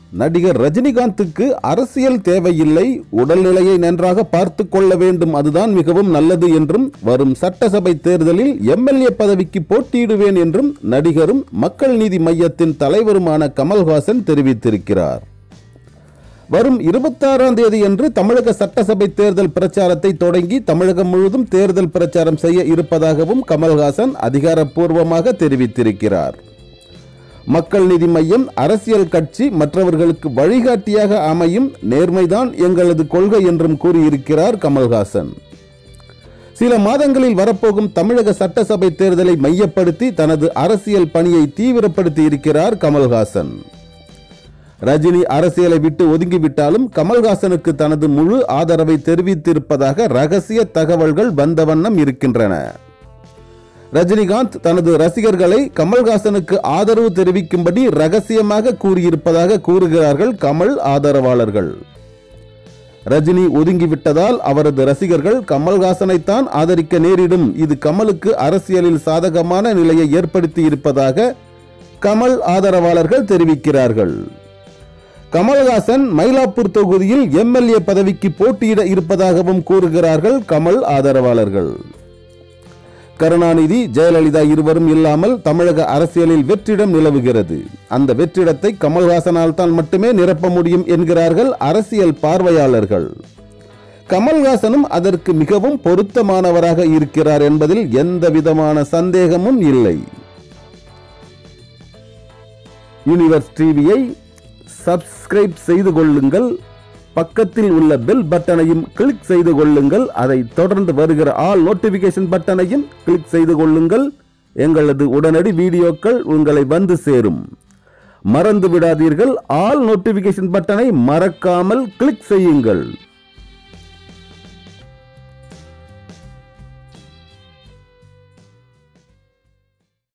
நடிகர் ரஜினிகாந்துக்கு அரசியல் தேவையில்லை உடல்நிலையை நன்றாக பார்த்து கொள்ள வேண்டும் அதுதான் மிகவும் நல்லது என்றும் வரும் சட்டசபை தேர்தலில் எம்எல்ஏ பதவிக்கு போட்டியிடுவேன் என்றும் நடிகரும் மக்கள் நீதி மையத்தின் தலைவருமான கமல்ஹாசன் தெரிவித்திருக்கிறார் வரும் இருபத்தாறாம் தேதியன்று தமிழக சட்டசபை தேர்தல் பிரச்சாரத்தை தொடங்கி தமிழகம் முழுவதும் தேர்தல் பிரச்சாரம் செய்ய இருப்பதாகவும் கமல்ஹாசன் அதிகாரப்பூர்வமாக தெரிவித்திருக்கிறார் மக்கள் நீதி மையம் அரசியல் கட்சி மற்றவர்களுக்கு வழிகாட்டியாக அமையும் நேர்மைதான் எங்களது கொள்கை என்றும் கூறியிருக்கிறார் கமல்ஹாசன் சில மாதங்களில் வரப்போகும் தமிழக சட்டசபை தேர்தலை மையப்படுத்தி தனது அரசியல் பணியை தீவிரப்படுத்தி இருக்கிறார் கமல்ஹாசன் ரஜினி அரசியலை விட்டு ஒதுங்கிவிட்டாலும் கமல்ஹாசனுக்கு தனது முழு ஆதரவை தெரிவித்திருப்பதாக ரகசிய தகவல்கள் வந்த வண்ணம் இருக்கின்றன ரஜினிகாந்த் தனது ரசிகர்களை கமல்ஹாசனுக்கு ஆதரவு தெரிவிக்கும்படி ரகசியமாக கூறியிருப்பதாக கூறுகிறார்கள் கமல் ஆதரவாளர்கள் ரஜினி ஒதுங்கிவிட்டதால் அவரது ரசிகர்கள் கமல்ஹாசனைத்தான் ஆதரிக்க நேரிடும் இது கமலுக்கு அரசியலில் சாதகமான நிலையை ஏற்படுத்தி இருப்பதாக கமல் ஆதரவாளர்கள் தெரிவிக்கிறார்கள் கமல்ஹாசன் மயிலாப்பூர் தொகுதியில் எம்எல்ஏ பதவிக்கு போட்டியிட இருப்பதாகவும் கூறுகிறார்கள் கமல் ஆதரவாளர்கள் கருணாநிதி ஜெயலலிதா இருவரும் இல்லாமல் தமிழக அரசியலில் வெற்றிடம் நிலவுகிறது அந்த வெற்றிடத்தை கமல்ஹாசனால் தான் மட்டுமே நிரப்ப முடியும் என்கிறார்கள் அரசியல் பார்வையாளர்கள் கமல்ஹாசனும் அதற்கு மிகவும் பொருத்தமானவராக இருக்கிறார் என்பதில் எந்த விதமான சந்தேகமும் இல்லை யூனிவர்ஸ் டிவியை சப்ஸ்கிரைப் செய்து கொள்ளுங்கள் பக்கத்தில் உள்ள பெல் பட்டனையும் கிளிக் செய்து கொள்ளுங்கள் அதை தொடர்ந்து வருகிற ஆல் நோட்டிபிகேஷன் பட்டனையும் கிளிக் செய்து கொள்ளுங்கள் எங்களது உடனடி வீடியோக்கள் உங்களை வந்து சேரும் மறந்து விடாதீர்கள் ஆல் நோட்டிபிகேஷன் பட்டனை மறக்காமல் கிளிக் செய்யுங்கள்